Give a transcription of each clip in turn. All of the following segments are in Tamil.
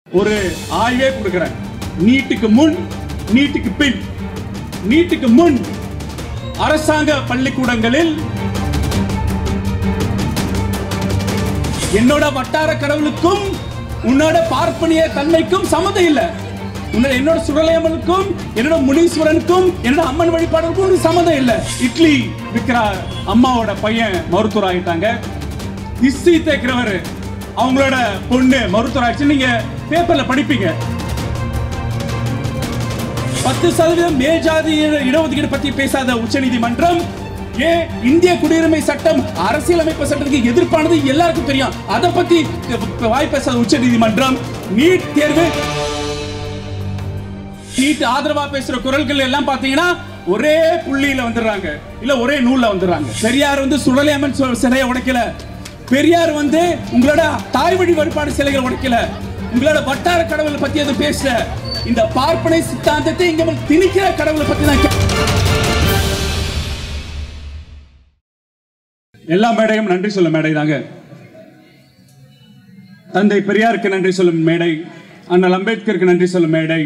ஒரு ஆய்வே கொடுக்கிறேன் நீட்டுக்கு முன் நீட்டுக்கு பின் நீட்டுக்கு முன் அரசாங்க பள்ளிக்கூடங்களில் என்னோட வட்டார கடவுளுக்கும் உன்னோட பார்ப்பனிய தன்மைக்கும் சம்மதம் இல்ல உன்னோட என்னோட சுடலையம்மனுக்கும் என்னோட முனீஸ்வரனுக்கும் என்னோட அம்மன் வழிபாடுக்கும் ஒரு சம்மதம் இல்ல இட்லி விற்கிற அம்மாவோட பையன் மருத்துவர் ஆயிட்டாங்க இஸ்தி தேக்கிறவர் அவங்களோட பொண்ணு மருத்துவர் ஆயிடுச்சு நீங்க பேப்பர்ல படிப்பீங்க பத்து சதவீதம் மேஜாதி இடஒதுக்கீடு பத்தி பேசாத உச்சநீதிமன்றம் ஏன் இந்திய குடியுரிமை சட்டம் அரசியலமைப்பு சட்டத்துக்கு எதிர்ப்பானது எல்லாருக்கும் தெரியும் அதை பத்தி வாய் பேசாத உச்சநீதிமன்றம் நீட் தேர்வு நீட் ஆதரவா பேசுற குரல்கள் எல்லாம் பாத்தீங்கன்னா ஒரே புள்ளியில வந்துடுறாங்க இல்ல ஒரே நூல்ல வந்துடுறாங்க பெரியார் வந்து சுடலையம்மன் சு- சிலையை உடைக்கல பெரியார் வந்து உங்களோட தாய் வழி வழிபாடு சிலைகளை உடைக்கல உங்களோட வட்டார கடவுளை பத்தி எதுவும் பேசல இந்த பார்ப்பனை சித்தாந்தத்தை இங்க வந்து திணிக்கிற கடவுளை பத்தி தான் கே- எல்லா மேடையும் நன்றி சொல்ல மேடை தாங்க தந்தை பெரியாருக்கு நன்றி சொல்லும் மேடை அண்ணல் அம்பேத்கருக்கு நன்றி சொல்லும் மேடை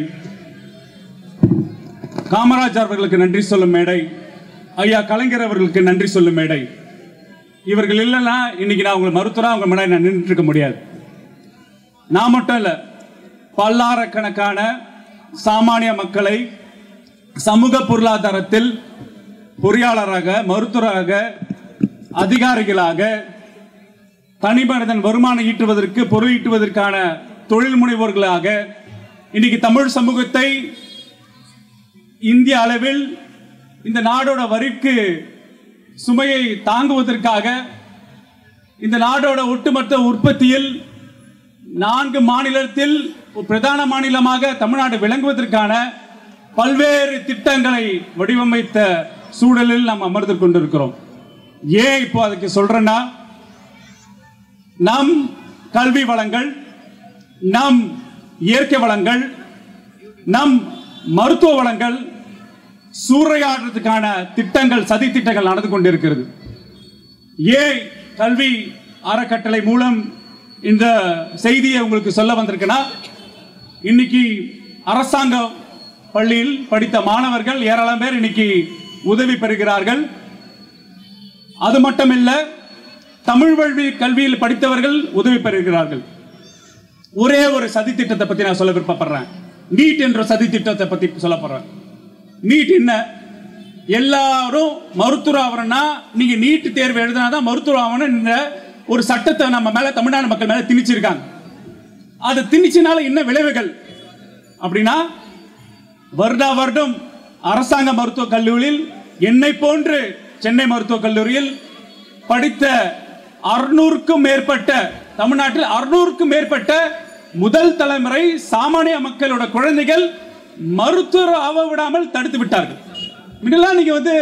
காமராஜர் அவர்களுக்கு நன்றி சொல்லும் மேடை ஐயா கலைஞர் அவர்களுக்கு நன்றி சொல்லும் மேடை இவர்கள் இல்லைன்னா இன்னைக்கு நான் உங்களை மருத்துவரா உங்க முன்னாடி நான் நின்றுட்டு இருக்க முடியாது நான் மட்டும் இல்ல பல்லாயிரக்கணக்கான சாமானிய மக்களை சமூக பொருளாதாரத்தில் பொறியாளராக மருத்துவராக அதிகாரிகளாக தனி மனிதன் வருமானம் ஈட்டுவதற்கு பொருள் ஈட்டுவதற்கான தொழில் முனைவோர்களாக இன்னைக்கு தமிழ் சமூகத்தை இந்திய அளவில் இந்த நாடோட வரிக்கு சுமையை தாங்குவதற்காக இந்த நாடோட ஒட்டுமொத்த உற்பத்தியில் நான்கு மாநிலத்தில் ஒரு பிரதான மாநிலமாக தமிழ்நாடு விளங்குவதற்கான பல்வேறு திட்டங்களை வடிவமைத்த சூழலில் நாம் அமர்ந்து கொண்டிருக்கிறோம் ஏன் இப்போ அதுக்கு சொல்றேன்னா நம் கல்வி வளங்கள் நம் இயற்கை வளங்கள் நம் மருத்துவ வளங்கள் சூறையாடுறதுக்கான திட்டங்கள் சதி திட்டங்கள் நடந்து கொண்டிருக்கிறது ஏன் கல்வி அறக்கட்டளை மூலம் இந்த செய்தியை உங்களுக்கு சொல்ல வந்திருக்குன்னா இன்னைக்கு அரசாங்க பள்ளியில் படித்த மாணவர்கள் ஏராளம் பேர் இன்னைக்கு உதவி பெறுகிறார்கள் அது மட்டுமில்ல தமிழ் வழி கல்வியில் படித்தவர்கள் உதவி பெறுகிறார்கள் ஒரே ஒரு சதி திட்டத்தை பத்தி நான் சொல்ல விருப்பப்படுறேன் நீட் என்ற சதி திட்டத்தை பத்தி சொல்ல போறேன் நீட் என்ன எல்லாரும் மருத்துவர் ஆகணும்னா நீங்க நீட் தேர்வு எழுதினாதான் மருத்துவர் ஆகணும்ன்ற ஒரு சட்டத்தை நம்ம மேல தமிழ்நாடு மக்கள் மேல திணிச்சிருக்காங்க அது திணிச்சினால என்ன விளைவுகள் அப்படின்னா வருடா வருடம் அரசாங்க மருத்துவக் கல்லூரியில் என்னை போன்று சென்னை மருத்துவக் கல்லூரியில் படித்த அறுநூறுக்கும் மேற்பட்ட தமிழ்நாட்டில் அறுநூறுக்கும் மேற்பட்ட முதல் தலைமுறை சாமானிய மக்களோட குழந்தைகள் மருத்துவர் ஆக விடாமல் தடுத்து விட்டார்கள் முன்னெல்லாம் நீங்க வந்து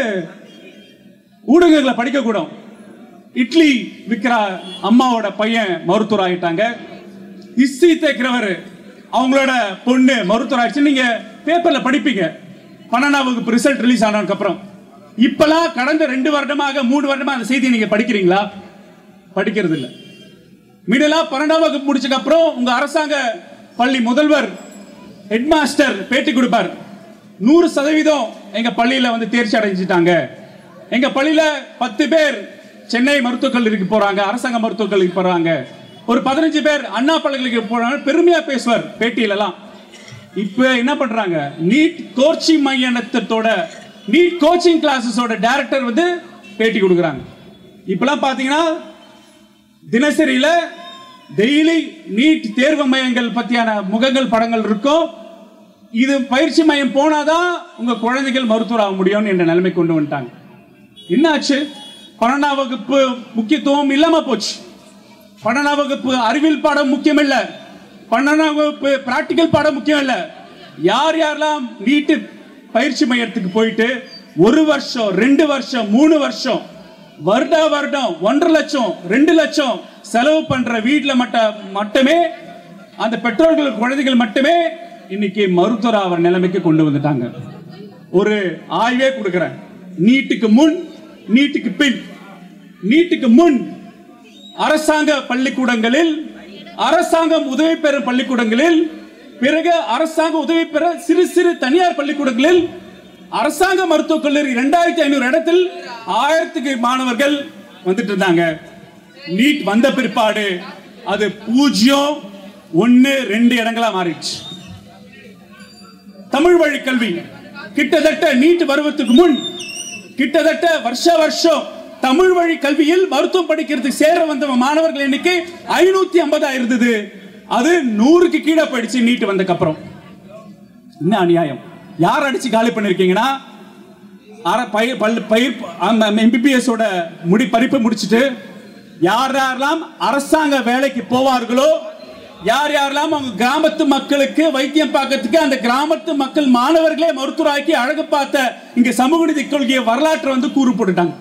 ஊடகங்களை படிக்க கூடும் இட்லி விற்கிற அம்மாவோட பையன் மருத்துவர் ஆயிட்டாங்க இஸ்தி தேக்கிறவர் அவங்களோட பொண்ணு மருத்துவர் ஆயிடுச்சு நீங்க பேப்பர்ல படிப்பீங்க பன்னெண்டாம் வகுப்பு ரிசல்ட் ரிலீஸ் ஆனதுக்கு அப்புறம் இப்பெல்லாம் கடந்த ரெண்டு வருடமாக மூணு வருடமா அந்த செய்தியை நீங்க படிக்கிறீங்களா படிக்கிறது இல்ல மீடெல்லாம் பன்னெண்டாம் வகுப்பு முடிச்சதுக்கு அப்புறம் உங்க அரசாங்க பள்ளி முதல்வர் ஹெட்மாஸ்டர் பேட்டி கொடுப்பார் நூறு சதவீதம் எங்க பள்ளியில வந்து தேர்ச்சி அடைஞ்சிட்டாங்க எங்க பள்ளியில பத்து பேர் சென்னை மருத்துவக் கல்லூரிக்கு போறாங்க அரசாங்க மருத்துவக் கல்லூரிக்கு போறாங்க ஒரு பதினஞ்சு பேர் அண்ணா பல்கலைக்கழகம் போறாங்க பெருமையா பேசுவார் பேட்டியிலலாம் இப்ப என்ன பண்றாங்க நீட் கோச்சிங் மையத்தோட நீட் கோச்சிங் கிளாஸஸோட டைரக்டர் வந்து பேட்டி கொடுக்குறாங்க இப்பெல்லாம் பாத்தீங்கன்னா தினசரியில டெய்லி நீட் தேர்வு மையங்கள் பத்தியான முகங்கள் படங்கள் இருக்கும் இது பயிற்சி மையம் போனாதான் உங்க குழந்தைகள் மருத்துவர் ஆக முடியும்னு என்ற நிலைமை கொண்டு வந்துட்டாங்க என்னாச்சு பன்னெண்டாம் வகுப்பு முக்கியத்துவம் இல்லாம போச்சு பன்னெண்டாம் வகுப்பு அறிவியல் பாடம் முக்கியம் இல்ல பன்னெண்டாம் வகுப்பு பிராக்டிக்கல் பாடம் முக்கியம் இல்ல யார் யாரெல்லாம் நீட்டு பயிற்சி மையத்துக்கு போயிட்டு ஒரு வருஷம் ரெண்டு வருஷம் மூணு வருஷம் வருடா வருடம் ஒன்றரை லட்சம் ரெண்டு லட்சம் செலவு பண்ற வீட்டுல மட்டும் மட்டுமே அந்த பெற்றோர்கள் குழந்தைகள் மட்டுமே இன்னைக்கு மருத்துவர் ஆகிற நிலைமைக்கு கொண்டு வந்துட்டாங்க ஒரு ஆய்வே கொடுக்கிறேன் நீட்டுக்கு முன் நீட்டுக்கு பின் நீட்டுக்கு முன் அரசாங்க பள்ளிக்கூடங்களில் அரசாங்கம் உதவி பெறும் பள்ளிக்கூடங்களில் பிறகு அரசாங்க உதவி பெற சிறு சிறு தனியார் பள்ளிக்கூடங்களில் அரசாங்க மருத்துவக் கல்லூரி இரண்டாயிரத்தி ஐநூறு இடத்தில் ஆயிரத்துக்கு மாணவர்கள் வந்துட்டு இருந்தாங்க நீட் வந்த பிற்பாடு அது பூஜ்ஜியம் ஒன்னு ரெண்டு இடங்களா மாறிடுச்சு தமிழ் வழி கல்வி கிட்டத்தட்ட நீட் வருவதற்கு முன் கிட்டத்தட்ட வருஷ வருஷம் தமிழ் வழி கல்வியில் மருத்துவம் படிக்கிறதுக்கு சேர வந்த மாணவர்கள் எண்ணிக்கை ஐநூத்தி ஐம்பதா இருந்தது அது நூறுக்கு கீழே போயிடுச்சு நீட் வந்ததுக்கு அப்புறம் என்ன அநியாயம் யார் அடிச்சு காலி பண்ணிருக்கீங்கன்னா அர பயிர் பல் பயிர் எம்பிபிஎஸ் ஓட முடி படிப்பு முடிச்சுட்டு யார் யாரெல்லாம் அரசாங்க வேலைக்கு போவார்களோ யார் யாரெல்லாம் அவங்க கிராமத்து மக்களுக்கு வைத்தியம் பார்க்கறதுக்கு அந்த கிராமத்து மக்கள் மாணவர்களே மருத்துவராக்கி அழகு பார்த்த இங்க சமூக நீதி கொள்கையை வரலாற்றை வந்து கூறு போட்டுட்டாங்க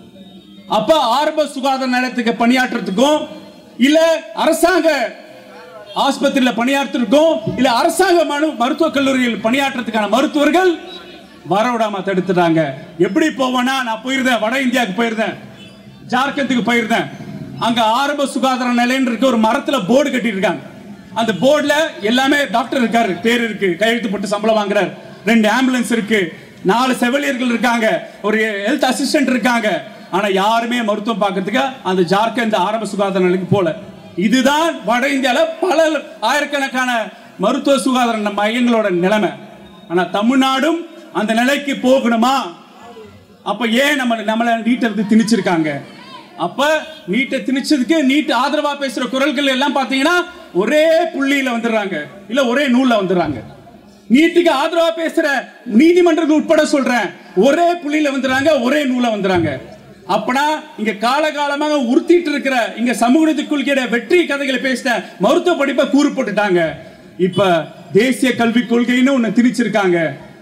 அப்ப ஆரம்ப சுகாதார நிலையத்துக்கு பணியாற்றுறதுக்கும் இல்ல அரசாங்க ஆஸ்பத்திரியில பணியாற்றுறதுக்கும் இல்ல அரசாங்க மனு- மருத்துவக் கல்லூரியில் பணியாற்றுறதுக்கான மருத்துவர்கள் வரவிடாம தடுத்துட்டாங்க எப்படி போவேன்னா நான் போயிருந்தேன் வட இந்தியாவுக்கு போயிருந்தேன் ஜார்க்கண்டுக்கு போயிருந்தேன் அங்க ஆரம்ப சுகாதார நிலையம் இருக்கு ஒரு மரத்துல போர்டு கட்டியிருக்காங்க அந்த போர்டுல எல்லாமே டாக்டர் இருக்காரு பேர் இருக்கு கையெழுத்து போட்டு சம்பளம் வாங்குறாரு ரெண்டு ஆம்புலன்ஸ் இருக்கு நாலு செவிலியர்கள் இருக்காங்க ஒரு ஹெல்த் அசிஸ்டன்ட் இருக்காங்க ஆனா யாருமே மருத்துவம் பார்க்கறதுக்கு அந்த ஜார்க்கண்ட் ஆரம்ப சுகாதார நிலையத்துக்கு போல இதுதான் வட இந்தியால பல ஆயிரக்கணக்கான மருத்துவ சுகாதார மையங்களோட நிலைமை ஆனா தமிழ்நாடும் அந்த நிலைக்கு போகணுமா அப்ப ஏன் நம்ம நம்மள நீட்டை வந்து திணிச்சிருக்காங்க அப்ப நீட்டை திணிச்சதுக்கு நீட் ஆதரவா பேசுற குரல்கள் எல்லாம் பாத்தீங்கன்னா ஒரே புள்ளியில வந்துடுறாங்க இல்ல ஒரே நூல்ல வந்துடுறாங்க நீட்டுக்கு ஆதரவா பேசுற நீதிமன்றங்கள் உட்பட சொல்றேன் ஒரே புள்ளியில வந்துடுறாங்க ஒரே நூல்ல வந்துடுறாங்க அப்பனா இங்க காலகாலமாக உறுத்திட்டு இருக்கிற இங்க சமூக நீதி கொள்கையோட வெற்றி கதைகளை பேசின மருத்துவ படிப்பை கூறு போட்டுட்டாங்க இப்ப தேசிய கல்விக் கொள்கைன்னு ஒண்ணு திணிச்சிருக்காங்க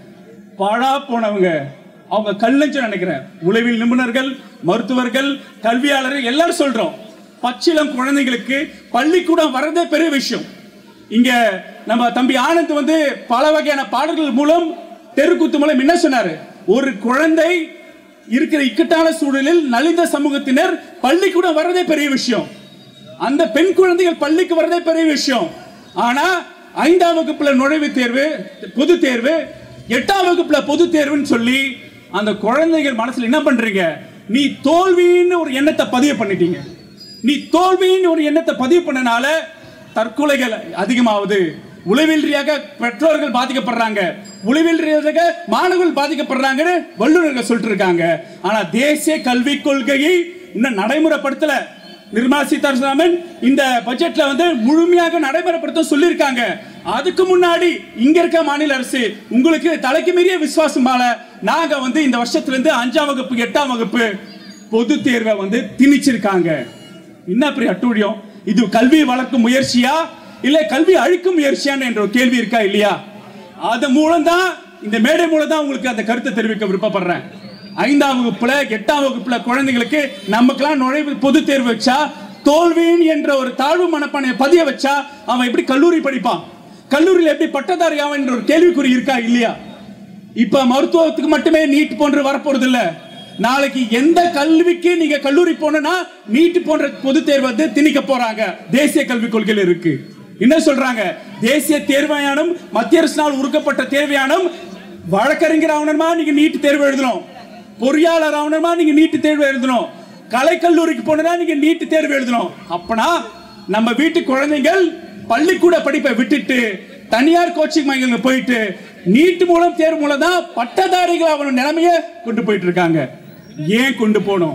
பாழா போனவங்க அவங்க கல்லஞ்சு நினைக்கிறேன் உளவியல் நிபுணர்கள் மருத்துவர்கள் கல்வியாளர்கள் எல்லாரும் சொல்றோம் பச்சிளம் குழந்தைகளுக்கு பள்ளிக்கூடம் வரதே பெரிய விஷயம் இங்க நம்ம தம்பி ஆனந்த் வந்து பல வகையான பாடல்கள் மூலம் தெருக்கூத்து மூலம் என்ன சொன்னாரு ஒரு குழந்தை இருக்கிற இக்கட்டான சூழலில் நலிந்த சமூகத்தினர் பள்ளிக்கூடம் வரதே பெரிய விஷயம் அந்த பெண் குழந்தைகள் பள்ளிக்கு வரதே பெரிய விஷயம் ஆனா ஐந்தாம் வகுப்புல நுழைவுத் தேர்வு பொது தேர்வு எட்டாம் வகுப்புல பொது தேர்வுன்னு சொல்லி அந்த குழந்தைகள் மனசுல என்ன பண்றீங்க நீ தோல்வின்னு ஒரு எண்ணத்தை பதிவு பண்ணிட்டீங்க நீ தோல்வின்னு ஒரு எண்ணத்தை பதிவு பண்ணனால தற்கொலைகள் அதிகமாகுது உளவியல் ரீதியாக பெற்றோர்கள் பாதிக்கப்படுறாங்க உளவியல் ரீதியாக மாணவர்கள் பாதிக்கப்படுறாங்கன்னு வல்லுநர்கள் சொல்லிட்டு இருக்காங்க ஆனா தேசிய கல்விக் கொள்கையை இன்னும் நடைமுறைப்படுத்தல நிர்மலா சீதாராமன் இந்த பட்ஜெட்ல வந்து முழுமையாக நடைமுறைப்படுத்த சொல்லியிருக்காங்க அதுக்கு முன்னாடி இங்க இருக்க மாநில அரசு உங்களுக்கு தலைக்கு மீறிய விசுவாசம் மேல நாங்க வந்து இந்த வருஷத்துல இருந்து அஞ்சாம் வகுப்பு எட்டாம் வகுப்பு பொது தேர்வை வந்து திணிச்சிருக்காங்க என்ன பெரிய அட்டூழியம் இது கல்வி வளர்க்கும் முயற்சியா இல்ல கல்வி அழிக்கும் முயற்சியான்னு என்ற ஒரு கேள்வி இருக்கா இல்லையா அது மூலம் தான் இந்த மேடை மூலம் தான் உங்களுக்கு அந்த கருத்தை தெரிவிக்க விருப்பப்படுறேன் ஐந்தாம் வகுப்புல எட்டாம் வகுப்புல குழந்தைங்களுக்கு நமக்கெல்லாம் நுழைவு பொது தேர்வு வச்சா தோல்வியின் என்ற ஒரு தாழ்வு மனப்பானை பதிய வச்சா அவன் எப்படி கல்லூரி படிப்பான் கல்லூரியில் எப்படி பட்டதாரி ஆவான் என்ற ஒரு கேள்விக்குறி இருக்கா இல்லையா இப்ப மருத்துவத்துக்கு மட்டுமே நீட் போன்று வரப்போறது இல்ல நாளைக்கு எந்த கல்விக்கு நீங்க கல்லூரி போனா நீட் போன்ற பொது தேர்வு வந்து திணிக்க போறாங்க தேசிய கல்விக் கொள்கையில் இருக்கு என்ன சொல்றாங்க தேசிய தேர்வாயானம் மத்திய அரசினால் உருக்கப்பட்ட தேர்வாயானம் வழக்கறிஞர் ஆகணுமா நீங்க நீட் தேர்வு எழுதணும் பொறியாளர் ஆகணுமா நீங்க நீட் தேர்வு எழுதணும் கலைக்கல்லூரிக்கு போனா நீங்க நீட் தேர்வு எழுதணும் அப்பனா நம்ம வீட்டு குழந்தைகள் பள்ளிக்கூட படிப்பை விட்டுட்டு தனியார் கோச்சிங் மையங்களுக்கு போயிட்டு நீட் மூலம் தேர்வு மூலம் தான் பட்டதாரிகள் அவன நிலைமைய கொண்டு போயிட்டு இருக்காங்க ஏன் கொண்டு போகணும்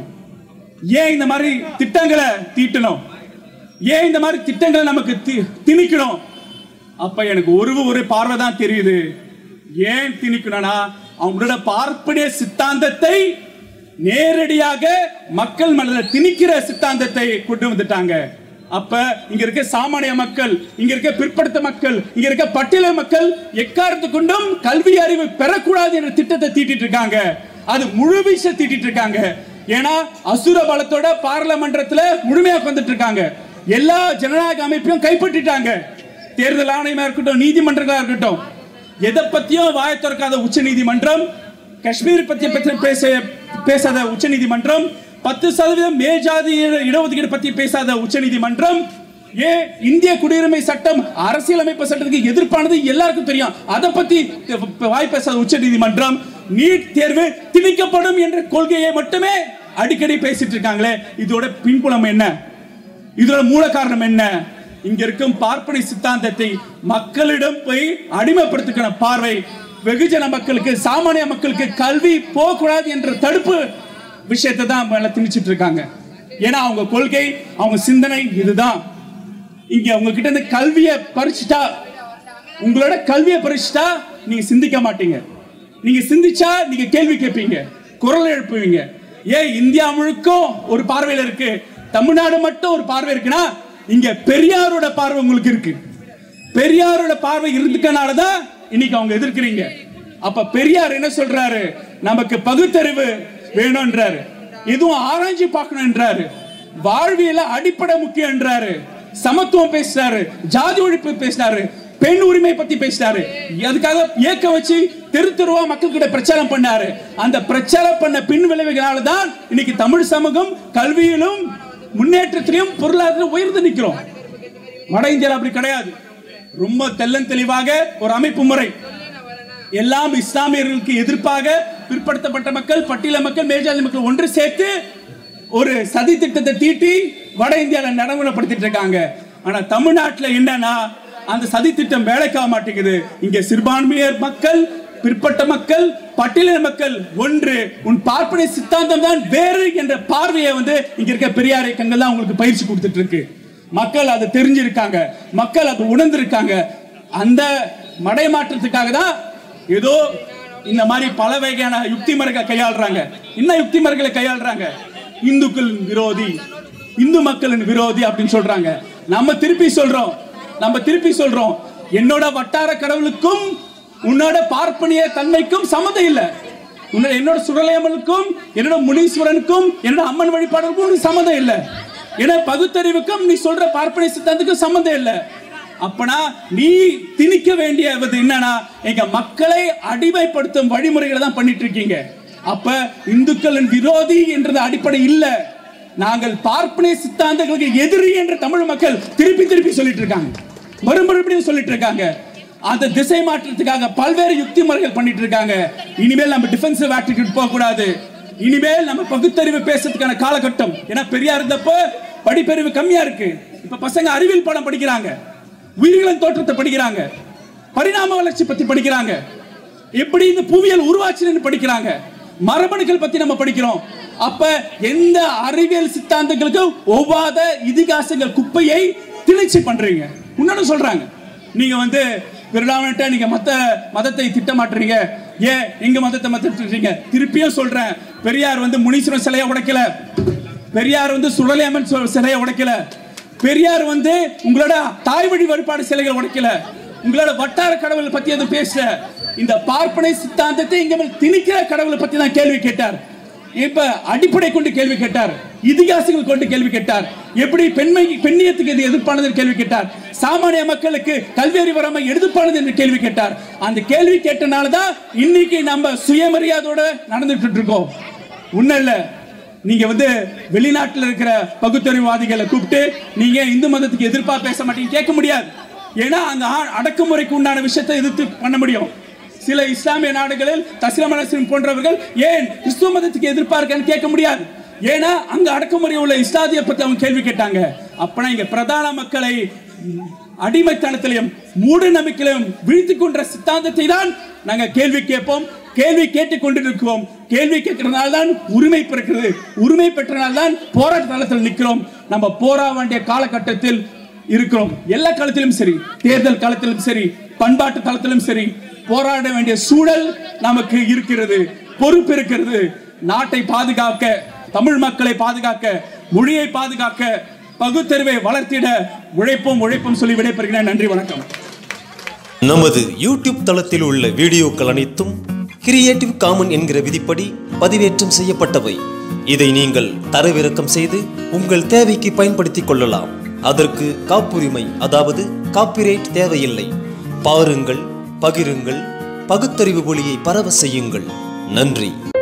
ஏன் இந்த மாதிரி திட்டங்களை தீட்டணும் ஏன் இந்த மாதிரி திட்டங்களை நமக்கு தி- திணிக்கணும் அப்ப எனக்கு ஒரு ஒரு பார்வை தான் தெரியுது ஏன் திணிக்கணும்னா அவங்களோட பார்ப்பனிய சித்தாந்தத்தை நேரடியாக மக்கள் மனதில் திணிக்கிற சித்தாந்தத்தை கொண்டு வந்துட்டாங்க அப்ப இங்க இருக்க சாமானிய மக்கள் இங்க இருக்க பிற்படுத்த மக்கள் இங்க இருக்க பட்டியல மக்கள் எக்காரணத்து கொண்டும் கல்வி அறிவு பெறக்கூடாது என்ற திட்டத்தை தீட்டிட்டு இருக்காங்க அது முழு வீச்ச தீட்டிட்டு இருக்காங்க ஏன்னா அசுர பலத்தோட பாராளுமன்றத்துல முழுமையா வந்துட்டு இருக்காங்க எல்லா ஜனநாயக அமைப்பையும் கைப்பற்றிட்டாங்க தேர்தல் ஆணையமா இருக்கட்டும் நீதிமன்றங்களா இருக்கட்டும் எதை பத்தியும் வாய் திறக்காத உச்ச நீதிமன்றம் காஷ்மீர் பத்தி பத்தி பேச பேசாத உச்ச நீதிமன்றம் பத்து சதவீதம் மேஜாதி இடஒதுக்கீடு பத்தி பேசாத உச்ச நீதிமன்றம் ஏன் இந்திய குடியுரிமை சட்டம் அரசியலமைப்பு சட்டத்துக்கு எதிர்ப்பானது எல்லாருக்கும் தெரியும் அதை பத்தி வாய் பேசாத உச்ச நீதிமன்றம் நீட் தேர்வு திணிக்கப்படும் என்ற கொள்கையை மட்டுமே அடிக்கடி பேசிட்டு இருக்காங்களே இதோட பின்புலம் என்ன இதோட மூல காரணம் என்ன இங்க இருக்கும் பார்ப்பனை சித்தாந்தத்தை மக்களிடம் போய் அடிமைப்படுத்துக்கிற பார்வை வெகுஜன மக்களுக்கு சாமானிய மக்களுக்கு கல்வி போகக்கூடாது என்ற தடுப்பு விஷயத்தை தான் மேல திணிச்சிட்டு இருக்காங்க ஏன்னா அவங்க கொள்கை அவங்க சிந்தனை இதுதான் இங்க உங்ககிட்ட இருந்து கல்வியை பறிச்சுட்டா உங்களோட கல்வியை பறிச்சுட்டா நீங்க சிந்திக்க மாட்டீங்க நீங்க சிந்திச்சா நீங்க கேள்வி கேட்பீங்க குரல் எழுப்புவீங்க ஏன் இந்தியா முழுக்கும் ஒரு பார்வையில இருக்கு தமிழ்நாடு மட்டும் ஒரு பார்வை இருக்குன்னா இங்க பெரியாரோட பார்வை உங்களுக்கு இருக்கு பெரியாரோட பார்வை இருந்துக்கனால தான் இன்னைக்கு அவங்க எதிர்க்கிறீங்க அப்ப பெரியார் என்ன சொல்றாரு நமக்கு பகுத்தறிவு வேணும்ன்றாரு எதுவும் ஆராய்ச்சி பார்க்கணும்ன்றாரு வாழ்வியல அடிப்படை முக்கியம்ன்றாரு சமத்துவம் பேசுறாரு ஜாதி ஒழிப்பு பேசினாரு பெண் உரிமை பத்தி பேசினாரு அதுக்காக ஏக்க வச்சு தெரு தெருவா மக்கள் கிட்ட பிரச்சாரம் பண்ணாரு அந்த பிரச்சாரம் பண்ண பின் விளைவுகளால தான் இன்னைக்கு தமிழ் சமூகம் கல்வியிலும் முன்னேற்றத்திலும் பொருளாதாரம் உயர்ந்து நிக்கிறோம் வட இந்தியாவில் அப்படி கிடையாது ரொம்ப தெள்ளன் தெளிவாக ஒரு அமைப்பு முறை எல்லாம் இஸ்லாமியர்களுக்கு எதிர்ப்பாக பிற்படுத்தப்பட்ட மக்கள் பட்டியல மக்கள் மேல்ஜாதி மக்கள் ஒன்று சேர்த்து ஒரு சதி திட்டத்தை தீட்டி வட இந்தியாவில் நடைமுறைப்படுத்திட்டு இருக்காங்க ஆனா தமிழ்நாட்டில் என்னன்னா அந்த சதி திட்டம் வேலைக்காக மாட்டேங்குது இங்க சிறுபான்மையர் மக்கள் பிற்பட்ட மக்கள் பட்டியலின மக்கள் ஒன்று உன் பார்ப்பனை சித்தாந்தம் தான் வேறு என்ற பார்வையை வந்து இங்க இருக்க பெரியார் இயக்கங்கள் தான் உங்களுக்கு பயிற்சி கொடுத்துட்டு இருக்கு மக்கள் அதை தெரிஞ்சிருக்காங்க மக்கள் அதை உணர்ந்திருக்காங்க அந்த மடை மாற்றத்துக்காக தான் ஏதோ இந்த மாதிரி பல வகையான யுக்தி மரங்களை கையாளுறாங்க என்ன யுக்தி மரங்களை கையாளுறாங்க இந்துக்கள் விரோதி இந்து மக்களின் விரோதி அப்படின்னு சொல்றாங்க நம்ம திருப்பி சொல்றோம் நம்ம திருப்பி சொல்றோம் என்னோட வட்டார கடவுளுக்கும் உன்னோட பார்ப்பனிய தன்மைக்கும் சம்மதம் இல்லை உன்னோட என்னோட சுடலையம்மனுக்கும் என்னோட முனீஸ்வரனுக்கும் என்னோட அம்மன் வழிபாடுக்கும் உனக்கு சம்மதம் இல்லை ஏன்னா பகுத்தறிவுக்கும் நீ சொல்ற பார்ப்பனை சித்தாந்தத்துக்கும் சம்மந்தம் இல்லை அப்பனா நீ திணிக்க வேண்டியது என்னன்னா எங்க மக்களை அடிமைப்படுத்தும் வழிமுறைகளை தான் பண்ணிட்டு இருக்கீங்க அப்ப இந்துக்களின் விரோதி என்றது அடிப்படை இல்ல நாங்கள் பார்ப்பனை சித்தாந்தங்களுக்கு எதிரி என்று தமிழ் மக்கள் திருப்பி திருப்பி சொல்லிட்டு இருக்காங்க மறுமறுபடியும் சொல்லிட்டு இருக்காங்க அந்த திசை மாற்றத்துக்காக பல்வேறு யுக்தி முறைகள் பண்ணிட்டு இருக்காங்க இனிமேல் நம்ம டிஃபென்சிவ் ஆட்டிடியூட் போக கூடாது இனிமேல் நம்ம பகுத்தறிவு பேசுறதுக்கான காலகட்டம் ஏன்னா பெரியார் இருந்தப்ப படிப்பறிவு கம்மியா இருக்கு இப்ப பசங்க அறிவியல் பாடம் படிக்கிறாங்க உயிர்களின் தோற்றத்தை படிக்கிறாங்க பரிணாம வளர்ச்சி பத்தி படிக்கிறாங்க எப்படி இந்த புவியியல் உருவாச்சுன்னு படிக்கிறாங்க மரபணுக்கள் பத்தி நம்ம படிக்கிறோம் அப்ப எந்த அறிவியல் சித்தாந்தங்களுக்கு ஒவ்வாத இதிகாசங்கள் குப்பையை திணிச்சு பண்றீங்க இன்னொன்னு சொல்றாங்க நீங்க வந்து பிரிடாமனட்டா நீங்க மத்த மதத்தை திட்டமாட்டுறீங்க ஏன் எங்க மதத்தை மத்திட்டீங்க திருப்பியும் சொல்றேன் பெரியார் வந்து முனீஸ்வரன் சிலையை உடைக்கல பெரியார் வந்து சுடலையம்மன் சொ- சிலையை உடைக்கல பெரியார் வந்து உங்களோட தாய் வழி வழிபாடு சிலைகளை உடைக்கல உங்களோட வட்டார கடவுளை பத்தி அது பேசல இந்த பார்ப்பனை சித்தாந்தத்தை இங்க மேல் திணிக்கிற கடவுளை பத்தி தான் கேள்வி கேட்டார் இப்ப அடிப்படை கொண்டு கேள்வி கேட்டார் இதிகாசங்கள் கொண்டு கேள்வி கேட்டார் எப்படி பெண்மை பெண்ணியத்துக்கு இது எதிர்ப்பானது என்று கேள்வி கேட்டார் சாமானிய மக்களுக்கு கல்வி அறிவு வராம எதிர்ப்பானது என்று கேள்வி கேட்டார் அந்த கேள்வி கேட்டனால தான் இன்னைக்கு நம்ம சுயமரியாதையோட நடந்துட்டு இருக்கோம் உன்ன இல்ல நீங்க வந்து வெளிநாட்டுல இருக்கிற பகுத்தறிவாதிகளை கூப்பிட்டு நீங்க இந்து மதத்துக்கு எதிர்ப்பா பேச மாட்டீங்க கேட்க முடியாது ஏன்னா அங்க ஆ- அடக்குமுறைக்கு உண்டான விஷயத்தை எதிர்த்து பண்ண முடியும் சில இஸ்லாமிய நாடுகளில் தஸ்லமனசின் போன்றவர்கள் ஏன் கிறிஸ்துவ மதத்துக்கு எதிர்ப்பா இருக்கான்னு கேட்க முடியாது ஏன்னா அங்க அடக்குமுறை உள்ள இஸ்லாதிய பத்தி அவங்க கேள்வி கேட்டாங்க அப்பனா இங்க பிரதான மக்களை அடிமைத்தனத்திலையும் மூட நம்பிக்கையிலும் வீழ்த்திக் கொண்ட சித்தாந்தத்தை தான் நாங்க கேள்வி கேட்போம் கேள்வி கேட்டுக் கொண்டிருக்கிறோம் கேள்வி கேட்கிறதுனால தான் உரிமை பிறக்கிறது உரிமை பெற்றனால தான் போராட்ட தளத்தில் நிற்கிறோம் நம்ம போரா வேண்டிய காலகட்டத்தில் இருக்கிறோம் எல்லா காலத்திலும் சரி தேர்தல் காலத்திலும் சரி பண்பாட்டு தளத்திலும் சரி போராட வேண்டிய சூழல் நமக்கு இருக்கிறது பொறுப்பு இருக்கிறது நாட்டை பாதுகாக்க தமிழ் மக்களை பாதுகாக்க மொழியை பாதுகாக்க பகுத்தறிவை வளர்த்திட உழைப்போம் உழைப்போம் சொல்லி விடைபெறுகிறேன் நன்றி வணக்கம் நமது யூடியூப் தளத்தில் உள்ள வீடியோக்கள் அனைத்தும் கிரியேட்டிவ் காமன் என்கிற விதிப்படி பதிவேற்றம் செய்யப்பட்டவை இதை நீங்கள் தரவிறக்கம் செய்து உங்கள் தேவைக்கு பயன்படுத்திக் கொள்ளலாம் அதற்கு காப்புரிமை அதாவது காப்பிரைட் தேவையில்லை பாருங்கள் பகிருங்கள் பகுத்தறிவு ஒளியை பரவ செய்யுங்கள் நன்றி